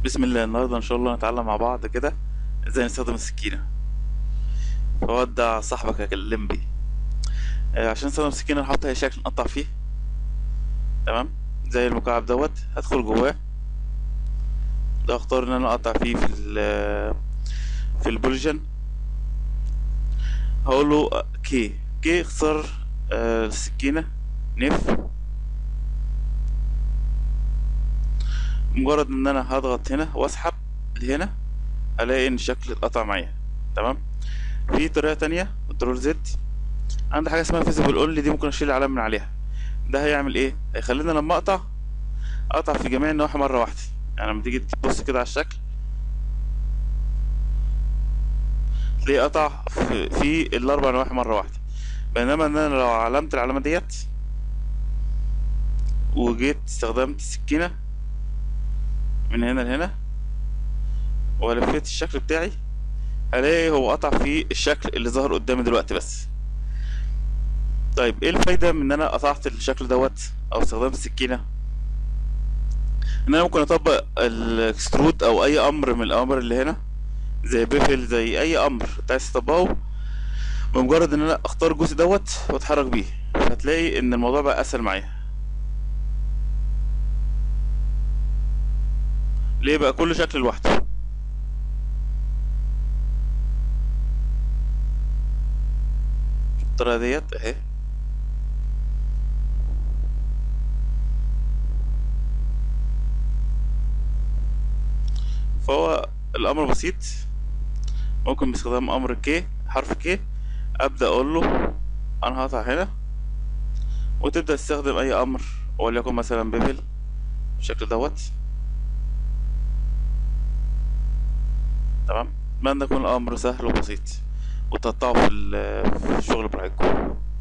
بسم الله النهارده ان شاء الله نتعلم مع بعض كده ازاي نستخدم السكينه فودع صاحبك اكلم بيه آه، عشان نستخدم السكينه نحط اي شكل نقطع فيه تمام زي المكعب دوت هدخل جواه ده اختار ان انا اقطع فيه في ال في البولجن هقول له كي كي اختصار آه، السكينه نف مجرد ان انا هضغط هنا واسحب لهنا الاقي ان الشكل اتقطع معايا تمام في طريقه تانية كنترول زد عندي حاجه اسمها فيزيبل اونلي دي ممكن اشيل العلامه من عليها ده هيعمل ايه هيخلينا لما اقطع اقطع في جميع النواحي مره واحده يعني لما تيجي تبص كده على الشكل تلاقيه قطع في, في الاربع نواحي مره واحده بينما ان انا لو علمت العلامه ديت وجيت استخدمت السكينه من هنا لهنا ولفيت الشكل بتاعي هلاقي هو قطع في الشكل اللي ظهر قدامي دلوقتي بس طيب ايه الفايدة من ان انا قطعت الشكل دوت او استخدمت السكينة ان انا ممكن اطبق الاكسترود او اي امر من الامر اللي هنا زي بيفل زي اي امر انت عايز تطبقه بمجرد ان انا اختار الجزء دوت واتحرك بيه هتلاقي ان الموضوع بقى اسهل معايا ليه بقى كل شكل لوحده الطريقة ديت اهي فهو الامر بسيط ممكن باستخدام امر كي حرف كي ابدا اقول له انا هقطع هنا وتبدا تستخدم اي امر وليكن مثلا بيفل بالشكل دوت تمام اتمنى يكون الامر سهل وبسيط وتقطعوا في ال- في الشغل براحتكم